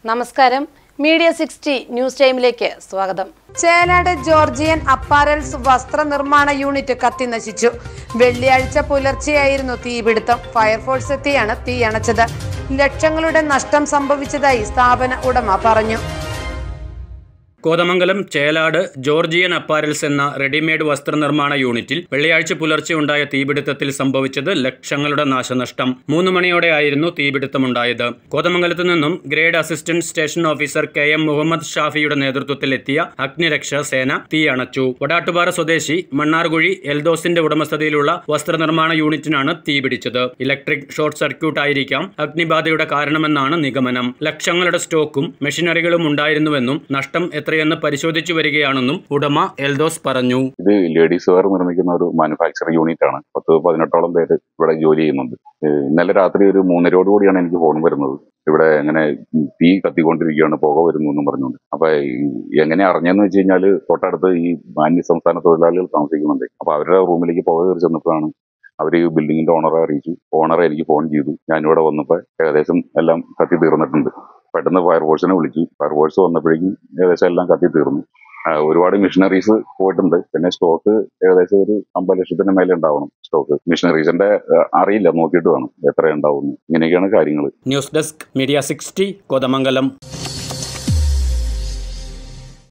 നമസ്കാരം media sixty news ടൈമിലേക്ക് സ്വാഗതം ചേലാട് ജോർജിയൻ അപ്പാരൽസ് വസ്ത്രനിർമ്മാണ യൂണിറ്റ് കത്തി നശിച്ചു വെള്ളിയാഴ്ച പുലർച്ചെയായിരുന്നു തീപിടുത്തം ഫയർഫോഴ്സ് എത്തിയാണ് തീ അണച്ചത് ലക്ഷങ്ങളുടെ നഷ്ടം സംഭവിച്ചതായി സ്ഥാപന ഉടമ പറഞ്ഞു കോതമംഗലം ചേലാട് ജോർജിയൻ അപ്പാരൽസ് എന്ന റെഡിമെയ്ഡ് വസ്ത്രനിർമ്മാണ യൂണിറ്റിൽ വെള്ളിയാഴ്ച പുലർച്ചെ ഉണ്ടായ തീപിടുത്തത്തിൽ സംഭവിച്ചത് ലക്ഷങ്ങളുടെ നാശനഷ്ടം മൂന്ന് മണിയോടെയായിരുന്നു തീപിടുത്തമുണ്ടായത് കോതമംഗലത്തു നിന്നും grade assistant station officer K M Muhammad ഷാഫിയുടെ നേതൃത്വത്തിൽ എത്തിയ അഗ്നിരക്ഷാ സേന തീ അണച്ചു വടാട്ടുപാറ സ്വദേശി മണ്ണാർകുഴി എൽദോസിന്റെ ഉടമസ്ഥതയിലുള്ള വസ്ത്രനിർമ്മാണ യൂണിറ്റിനാണ് തീപിടിച്ചത് ഇലക്ട്രിക് ഷോർട്ട് സർക്യൂട്ട് ആയിരിക്കാം അഗ്നിബാധയുടെ കാരണമെന്നാണ് നിഗമനം ലക്ഷങ്ങളുടെ സ്റ്റോക്കും മെഷീനറികളും ഉണ്ടായിരുന്നുവെന്നും നഷ്ടം എത്രയെന്ന് പരിശോധിച്ചു വരികയാണെന്നും ഉടമ എൽദോസ് പറഞ്ഞു ഇത് ലേഡീസ് വെയർ നിർമ്മിക്കുന്ന ഒരു മാനുഫാക്ചറിംഗ് യൂണിറ്റ് ആണ് പത്ത് പതിനെട്ടോളം പേര് ഇവിടെ ജോലി ചെയ്യുന്നുണ്ട് ഏഹ് ഇന്നലെ രാത്രി ഒരു മൂന്നരയോട് കൂടിയാണ് എനിക്ക് ഫോൺ വരുന്നത് ഇവിടെ ഇങ്ങനെ തീ കത്തിക്കൊണ്ടിരിക്കുകയാണ് പുക വരുന്നു എന്നും പറഞ്ഞുകൊണ്ട് അപ്പൊ ഈ എങ്ങനെ അറിഞ്ഞെന്ന് വെച്ച് കഴിഞ്ഞാല് തൊട്ടടുത്ത് ഈ മാന്യ സംസ്ഥാന തൊഴിലാളികൾ താമസിക്കുന്നുണ്ട് അപ്പൊ അവരുടെ റൂമിലേക്ക് പുക കയറി ചെന്നപ്പോഴാണ് അവർ ഈ ബിൽഡിങ്ങിന്റെ ഓണറെ അറിയിച്ചു ഓണറെ എനിക്ക് ഫോൺ ചെയ്തു ഞാനിവിടെ വന്നപ്പോൾ ഏകദേശം എല്ലാം കത്തി തീർന്നിട്ടുണ്ട് പെട്ടെന്ന് ഫയർഫോഴ്സിനെ വിളിച്ചു ഫയർഫോഴ്സ് വന്നപ്പോഴേക്കും ഏകദേശം എല്ലാം കത്തി തീർന്നു ആ, ഒരുപാട് മിഷനറീസ് പോയിട്ടുണ്ട് പിന്നെ സ്റ്റോക്ക് ഏകദേശം ഒരു അമ്പത് ലക്ഷത്തിന് മേലെ ഉണ്ടാവണം സ്റ്റോക്ക് മിഷനറീസിന്റെ ആ, അറിയില്ല നോക്കിയിട്ട് വേണം എത്ര ഉണ്ടാവും ഇങ്ങനെയൊക്കെയാണ് കാര്യങ്ങൾ news desk media sixty Kothamangalam